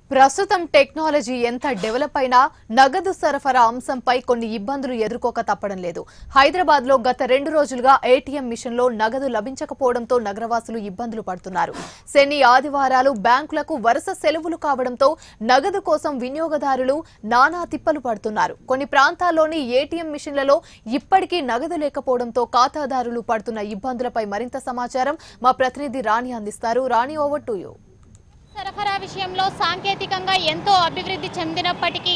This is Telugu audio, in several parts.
ప్రస్తుతం టెక్నాలజీ ఎంత డెవలప్ అయినా నగదు సరఫరా అంశంపై కొన్ని ఇబ్బందులు ఎదుర్కోక తప్పడం లేదు హైదరాబాద్ లో గత రెండు రోజులుగా ఏటీఎం మిషన్ లో నగదు లభించకపోవడంతో నగరవాసులు ఇబ్బందులు పడుతున్నారు శని ఆదివారాలు బ్యాంకులకు వరుస సెలవులు కావడంతో నగదు కోసం వినియోగదారులు నానా తిప్పలు పడుతున్నారు కొన్ని ప్రాంతాల్లోని ఏటీఎం మిషన్లలో ఇప్పటికీ నగదు లేకపోవడంతో ఖాతాదారులు పడుతున్న ఇబ్బందులపై మరింత సమాచారం మా ప్రతినిధి రాణి అందిస్తారు రాణి ఓవర్ టు యూ సరఫరా విషయంలో సాంకేతికంగా ఎంతో అభివృద్ధి చెందినప్పటికీ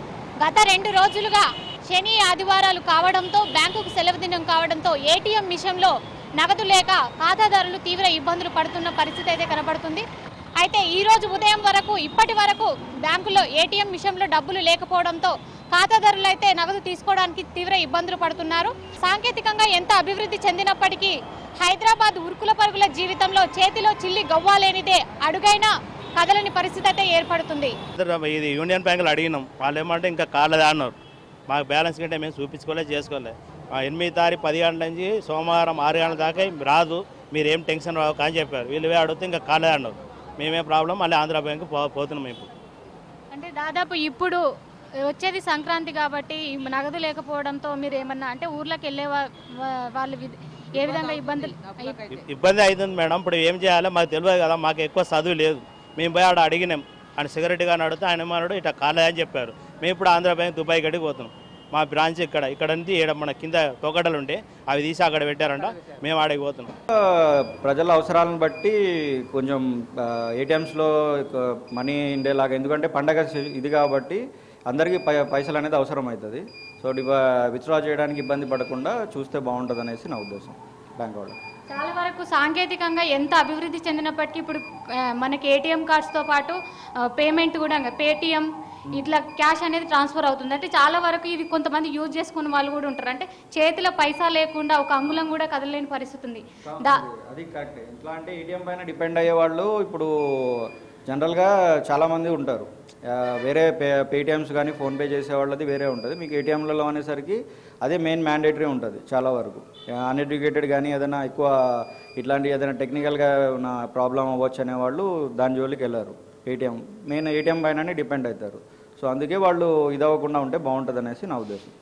గత రెండు రోజులుగా శని ఆదివారాలు కావడంతో బ్యాంకుకు సెలవు దినం కావడంతో ఏటీఎం మిషన్లో నగదు లేక ఖాతాదారులు తీవ్ర ఇబ్బందులు పడుతున్న పరిస్థితి అయితే కనబడుతుంది అయితే ఈ రోజు ఉదయం వరకు ఇప్పటి వరకు బ్యాంకులో ఏటీఎం మిషన్లో డబ్బులు లేకపోవడంతో ఖాతాదారులు అయితే నగదు తీసుకోవడానికి తీవ్ర ఇబ్బందులు పడుతున్నారు సాంకేతికంగా ఎంత అభివృద్ధి చెందినప్పటికీ హైదరాబాద్ ఉరుకుల పరుగుల జీవితంలో చేతిలో చిల్లి గవ్వాలేనిదే అడుగైనా కదలని పరిస్థితి అయితే ఏర్పడుతుంది ఇద్దరు ఇది యూనియన్ బ్యాంకులు అడిగినాం వాళ్ళు ఏమంటే ఇంకా కాలేదా అన్నారు మాకు బ్యాలెన్స్ కంటే మేము చూపించుకోలే చేసుకోలే ఆ ఎనిమిది తారీఖు పది గంటల నుంచి సోమవారం ఆరు గంటల దాకా రాదు మీరు ఏం టెన్షన్ రావు అని చెప్పారు వీళ్ళు పోయి అడిగితే ఇంకా కాలేదు అన్నారు మేమే ప్రాబ్లం మళ్ళీ ఆంధ్ర బ్యాంకు పో పోతున్నాం ఇప్పుడు అంటే దాదాపు ఇప్పుడు వచ్చేది సంక్రాంతి కాబట్టి ఈ నగదు లేకపోవడంతో మీరు ఏమన్నా అంటే ఊర్లోకి వెళ్ళే వా- వా- వాళ్ళు విధ- ఏ విధంగా ఇబ్బందులు ఇ- ఇబ్బంది అవుతుంది మేడం ఇప్పుడు ఏం చేయాలో మాకు తెలియదు కదా మాకు ఎక్కువ చదువు లేదు మేము పోయి ఆడ అడిగినాం ఆయన సిగరెట్ గారిని అడిగితే ఆయన ఏమన్నాడు ఇట్లా కాలేదని చెప్పారు మేము ఇప్పుడు ఆంధ్ర బ్యాంక్ దుబాయ్ గడికి పోతున్నాం మా బ్రాంచ్ ఇక్కడ ఇక్కడ నుంచి ఈడ మన కింద తోకడలు ఉంటే అవి తీసి అక్కడ పెట్టారంట మేము ఆడికి పోతున్నాం ప్రజల అవసరాలను బట్టి కొంచెం ఏటీఎంస్లో మనీ ఉండేలాగా ఎందుకంటే పండగ సి- ఇది కాబట్టి అందరికీ పై పైసలు అనేది అవసరం అవుతుంది సో విత్డ్రా చేయడానికి ఇబ్బంది పడకుండా చూస్తే బాగుంటుంది అనేసి నా ఉద్దేశం బ్యాంక్ వాళ్ళు చాలా వరకు సాంకేతికంగా ఎంత అభివృద్ధి చెందినప్పటికీ ఇప్పుడు ఆ, మనకి ఏటీఎం కార్డ్స్తో పాటు పేమెంట్ కూడా పేటిఎం ఇట్లా క్యాష్ అనేది ట్రాన్స్ఫర్ అవుతుంది అంటే చాలా వరకు ఇది కొంతమంది యూజ్ చేసుకున్న వాళ్ళు కూడా ఉంటారు అంటే చేతిలో పైసా లేకుండా ఒక అంగుళం కూడా కదలలేని పరిస్థితి ఉంది దా అది కరెక్ట్ ఎట్లా అంటే ఏటీఎం పైన డిపెండ్ అయ్యే వాళ్ళు ఇప్పుడు జనరల్గా చాలామంది ఉంటారు ఆ, వేరే పే పేటిఎమ్స్ కానీ ఫోన్పే చేసే వాళ్ళది వేరే ఉంటుంది మీకు ఏటీఎంలలో అనేసరికి అదే మెయిన్ మ్యాండేటరీ ఉంటుంది చాలా వరకు అన్ఎడ్యుకేటెడ్ కానీ ఏదైనా ఎక్కువ ఇట్లాంటి ఏదైనా టెక్నికల్గా ఉన్న ప్రాబ్లం అవ్వచ్చు అనేవాళ్ళు దాని జోలికి వెళ్ళారు ఏటీఎం మెయిన్ ఏటీఎం పైననే డిపెండ్ అవుతారు సో అందుకే వాళ్ళు ఇదవ్వకుండా ఉంటే బాగుంటుంది అనేసి నా ఉద్దేశం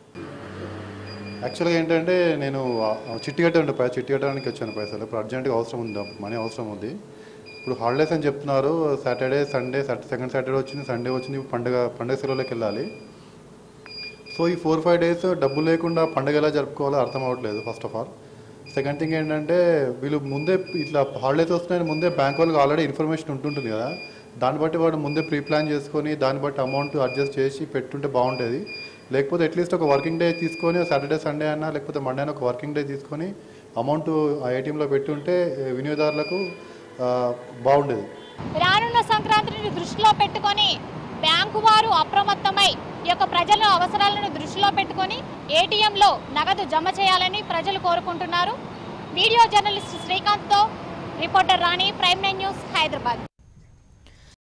యాక్చువల్గా ఏంటంటే నేను ఆ చిట్టి కట్టే ఉండే పై- చిట్టి కట్టడానికి వచ్చాను పైసలు ఇప్పుడు అర్జెంట్గా అవసరం ఉంది మనీ అవసరం ఉంది ఇప్పుడు హాలిడేస్ అని చెప్తున్నారు సాటర్డే సండే సెకండ్ సాటర్డే వచ్చింది సండే వచ్చింది ఇప్పుడు పండుగ పండుగ సెలవులోకి వెళ్ళాలి సో ఈ ఫోర్ ఫైవ్ డేస్ డబ్బు లేకుండా పండుగ ఎలా జరుపుకోవాలో అర్థం అవ్వట్లేదు first of all second thing ఏంటంటే వీళ్ళు ముందే ఇట్లా హాలిడేస్ వస్తున్నాయని ముందే బ్యాంక్ వాళ్ళకి ఆల్రెడీ ఇన్ఫర్మేషన్ ఉంటుంటుంది కదా దాన్ని బట్టి వాడు ముందే ప్రీ ప్లాన్ చేసుకొని దాన్ని బట్టి అమౌంట్ అడ్జస్ట్ చేసి పెట్టుంటే బాగుండేది లేకపోతే అట్లీస్ట్ ఒక వర్కింగ్ డే తీసుకొని సాటర్డే సండే అన్నా లేకపోతే మండే అయినా ఒక వర్కింగ్ డే తీసుకొని అమౌంట్ ఆ ఏటీఎంలో పెట్టుంటే ఏ, వినియోగదారులకు ఆ, బాగుండేది రానున్న సంక్రాంతిని దృష్టిలో పెట్టుకొని బ్యాంకు వారు అప్రమత్తమై ఈ యొక్క ప్రజల అవసరాలను దృష్టిలో పెట్టుకొని ఏటీఎంలో నగదు జమ చేయాలని ప్రజలు కోరుకుంటున్నారు వీడియో జర్నలిస్ట్ శ్రీకాంత్తో reporter Rani prime nine news Hyderabad